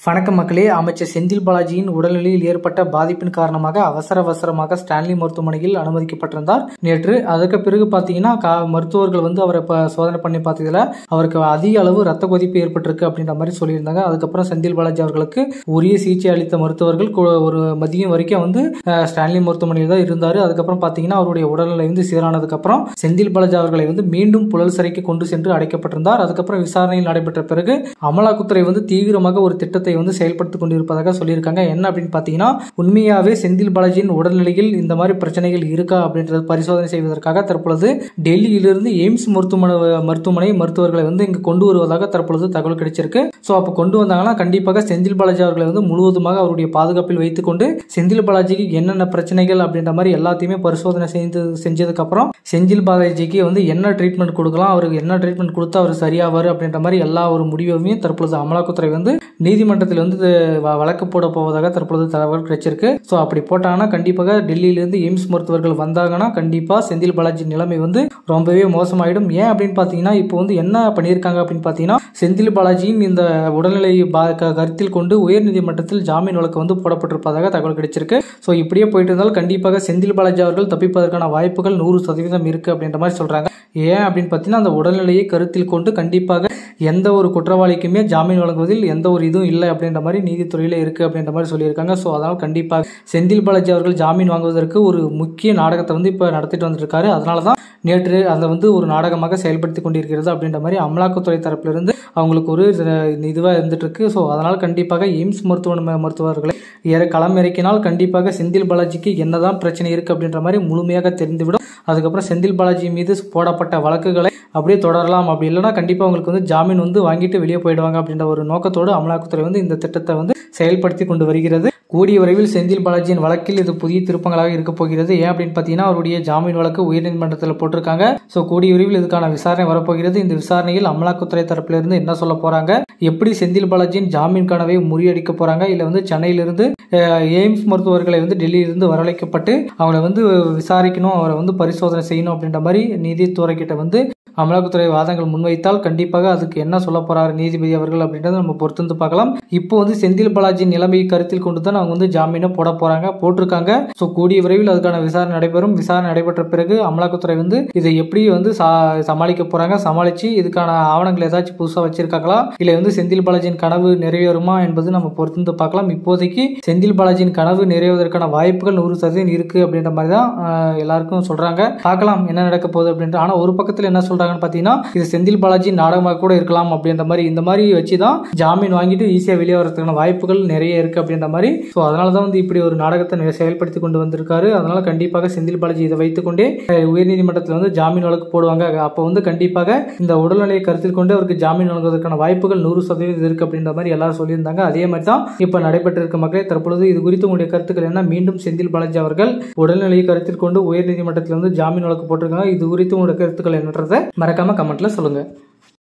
வணக்கம் மக்களே அமைச்சர் செந்தில் பாலாஜியின் உடல்நிலையில் ஏற்பட்ட பாதிப்பின் காரணமாக அவசர அவசரமாக ஸ்டான்லி மருத்துவமனையில் அனுமதிக்கப்பட்டிருந்தார் நேற்று அதற்கு பிறகு பார்த்தீங்கன்னா கா மருத்துவர்கள் வந்து அவரை இப்போ சோதனை பண்ணி பார்த்ததுல அவருக்கு அதிக அளவு ரத்த கொதிப்பு ஏற்பட்டிருக்கு அப்படின்ற மாதிரி சொல்லியிருந்தாங்க அதுக்கப்புறம் செந்தில் பாலாஜி அவர்களுக்கு உரிய சிகிச்சை அளித்த மருத்துவர்கள் கு- ஒரு மதியம் வரைக்கும் வந்து அஹ், ஸ்டான்லி மருத்துவமனையில் தான் இருந்தார் அதுக்கப்புறம் பார்த்தீங்கன்னா அவருடைய உடல்நிலை வந்து சீரானதுக்கப்புறம் செந்தில் பாலாஜி அவர்களை வந்து மீண்டும் புழல் சிறைக்கு கொண்டு சென்று அடைக்கப்பட்டிருந்தார் அதுக்கப்புறம் விசாரணையில் நடைபெற்ற பிறகு அமலாக்கத்துறை வந்து தீவிரமாக ஒரு திட்டத்தை வந்து செயல்படுத்திக் கொண்டிருப்பதாக சொல்லியிருக்காங்க என்ன அப்படின்னு பார்த்தீங்கன்னா உண்மையாவே செந்தில் பாலாஜியின் உடல்நிலையில் இந்த மாதிரி பிரச்சனைகள் இருக்கா அப்படின்றது பரிசோதனை செய்வதற்காக தற்பொழுது டெல்லியிலிருந்து எய்ம்ஸ் மருத்துவமனை மருத்துவமனை மருத்துவர்களை வந்து இங்கு கொண்டு வருவதாக தற்பொழுது தகவல் கிடைச்சிருக்கு ஸோ அப்போ கொண்டு வந்தாங்கன்னா கண்டிப்பாக செந்தில் பாலாஜி அவர்களை வந்து முழுவதுமாக அவருடைய பாதுகாப்பில் வைத்துக்கொண்டு செந்தில் பாலாஜிக்கு என்னென்ன பிரச்சனைகள் அப்படின்ற மாதிரி எல்லாத்தையுமே பரிசோதனை செய்து செஞ்சதுக்கு அப்புறம் செந்தில் பாலாஜிக்கு வந்து என்ன ட்ரீட்மெண்ட் கொடுக்கலாம் அவருக்கு என்ன ட்ரீட்மெண்ட் கொடுத்தா அவர் சரியாவார் அப்படின்ற மாதிரி எல்லா ஒரு முடிவையும் தற்பொழுது அமலாக்கத்துறை வந்து நீதிமன்றத்தில் வந்து இது வ- வழக்கு போட போவதாக தற்பொழுது தகவல் கிடைச்சிருக்கு ஸோ அப்படி போட்டாங்கன்னா கண்டிப்பாக டெல்லியிலிருந்து எய்ம்ஸ் மருத்துவர்கள் வந்தாங்கன்னா கண்டிப்பாக செந்தில் பாலாஜி நிலைமை வந்து ரொம்பவே மோசமாயிடும் ஏன் அப்படின்னு பார்த்தீங்கன்னா இப்போ வந்து என்ன பண்ணியிருக்காங்க அப்படின்னு பார்த்தீங்கன்னா செந்தில் பாலாஜியின் இந்த உடல்நிலை பா க- கருத்தில் கொண்டு உயர்நீதிமன்றத்தில் ஜாமீன் வழக்கு வந்து போடப்பட்டிருப்பதாக தகவல் கிடைச்சிருக்கு ஸோ இப்படியே போயிட்டு இருந்தால் கண்டிப்பாக செந்தில் பாலாஜி அவர்கள் தப்பிப்பதற்கான வாய்ப்புகள் நூறு சதவீதம் இருக்கு அப்படின்ற மாதிரி சொல்றாங்க ஏன் அப்படின்னு பார்த்தீங்கன்னா அந்த உடல்நிலையை கருத்தில் கொண்டு கண்டிப்பாக எந்த ஒரு குற்றவாளிக்குமே ஜாமீன் வழங்குவதில் எந்த ஒரு இதுவும் இல்லை அப்படின்ற மாதிரி நீதித்துறையில் இருக்கு அப்படின்ற மாதிரி சொல்லியிருக்காங்க ஸோ அதனால் கண்டிப்பாக செந்தில் பாலாஜி அவர்கள் ஜாமீன் வாங்குவதற்கு ஒரு முக்கிய நாடகத்தை வந்து இப்போ நடத்திட்டு வந்துருக்காரு அதனால தான் நேற்று அதை வந்து ஒரு நாடகமாக செயல்படுத்தி கொண்டிருக்கிறது அப்படின்ற மாதிரி அமலாக்கத்துறை தரப்பிலிருந்து அவங்களுக்கு ஒரு இதுவாக இருந்துட்டு இருக்கு ஸோ அதனால் கண்டிப்பாக எய்ம்ஸ் மருத்துவமனை மருத்துவர்களை ஏற களம் இறக்கினால் கண்டிப்பாக செந்தில் பாலாஜிக்கு என்னதான் பிரச்சனை இருக்கு அப்படின்ற மாதிரி முழுமையாக தெரிந்துவிடும் அதுக்கப்புறம் செந்தில் பாலாஜி மீது போடப்பட்ட வழக்குகளை அப்படியே தொடரலாம் அப்படி இல்லைன்னா கண்டிப்பாக அவங்களுக்கு வந்து ஜாமீன் வந்து வாங்கிட்டு வெளியே போயிடுவாங்க அப்படின்ற ஒரு நோக்கத்தோடு அமலாக்கத்துறை வந்து இந்த திட்டத்தை வந்து செயல்படுத்தி கொண்டு வருகிறது கூடிய விரைவில் செந்தில் பாலாஜியின் வழக்கில் இது புதிய திருப்பங்களாக இருக்க போகிறது ஏன் அப்படின்னு பார்த்தீங்கன்னா அவருடைய ஜாமீன் வழக்கு உயர்நீதிமன்றத்தில் போட்டிருக்காங்க ஸோ கூடிய விரைவில் இதுக்கான விசாரணை வரப்போகிறது இந்த விசாரணையில் அமலாக்கத்துறை தரப்பிலிருந்து என்ன சொல்ல போறாங்க எப்படி செந்தில் பாலாஜியின் ஜாமீன் கனவை முறியடிக்க போறாங்க இல்லை வந்து சென்னையிலிருந்து அஹ், எய்ம்ஸ் மருத்துவர்களை வந்து டெல்லியிலிருந்து வரவழைக்கப்பட்டு அவங்களை வந்து விசாரிக்கணும் அவரை வந்து பரிசோதனை செய்யணும் அப்படின்ற மாதிரி நீதித்துறை கிட்ட வந்து அமலாக்கத்துறை வாதங்கள் முன்வைத்தால் கண்டிப்பாக அதுக்கு என்ன சொல்ல போறாரு நீதிபதி அவர்கள் அப்படின்றத நம்ம பொறுத்து வந்து பார்க்கலாம் இப்போ வந்து செந்தில் பாலாஜி நிலைமையை கருத்தில் கொண்டு தான் அவங்க வந்து ஜாமீனை போட போறாங்க போட்டிருக்காங்க ஸோ கூடிய விரைவில் அதுக்கான விசாரணை நடைபெறும் விசாரணை நடைபெற்ற பிறகு அமலாக்கத்துறை வந்து இதை எப்படி வந்து சா- சமாளிக்க போறாங்க சமாளிச்சு இதுக்கான ஆவணங்கள் ஏதாச்சும் புதுசாக வச்சிருக்காங்களா இல்லை வந்து செந்தில் பாலாஜியின் கனவு நிறைவேறுமா என்பது நம்ம பொறுத்து வந்து பார்க்கலாம் இப்போதைக்கு செந்தில் பாலாஜியின் கனவு நிறைவேறுவதற்கான வாய்ப்புகள் நூறு சதவீதம் இருக்கு அப்படின்ற மாதிரி தான் ஆஹ், எல்லாருக்கும் சொல்றாங்க பார்க்கலாம் என்ன நடக்க போகுது அப்படின்ட்டு ஆனா ஒரு பக்கத்துல என்ன சொல்றாங்கன்னு பார்த்தீங்கன்னா இது செந்தில் பாலாஜி நாடகமாக கூட இருக்கலாம் அப்படின்ற மாதிரி இந்த மாதிரி வச்சு தான் ஜாமீன் வாங்கிட்டு ஈஸியாக வெளியே வரதுக்கான வாய்ப்புகள் நிறைய இருக்கு அப்படின்ற மாதிரி ஸோ அதனால தான் வந்து இப்படி ஒரு நாடகத்தை நெ- செயல்படுத்தி கொண்டு வந்திருக்காரு அதனால கண்டிப்பாக செந்தில் பாலாஜி இதை வைத்துக்கொண்டே அஹ், உயர்நீதிமன்றத்தில் வந்து ஜாமீன் வழக்கு போடுவாங்க அப்போ வந்து கண்டிப்பாக இந்த உடல்நிலையை கருத்தில் கொண்டு அவருக்கு ஜாமீன் வழங்குவதற்கான வாய்ப்புகள் நூறு சதவீதம் இருக்கு அப்படின்ற மாதிரி எல்லாரும் சொல்லியிருந்தாங்க அதே மாதிரி தான் இப்போ நடைபெற்றிருக்க மக்களே தற்பொழுது இது குறித்து உங்களுடைய கருத்துக்கள் என்ன மீண்டும் செந்தில் பாலாஜி அவர்கள் உடல்நிலையை கருத்தில் கொண்டு உயர்நீதிமன்றத்தில் வந்து ஜாமீன் வழக்கு போட்டிருக்காங்க இது குறித்து உங்களுடைய கருத்துக்கள் என்னன்றதை மறக்காம கமெண்ட்ல சொல்லுங்க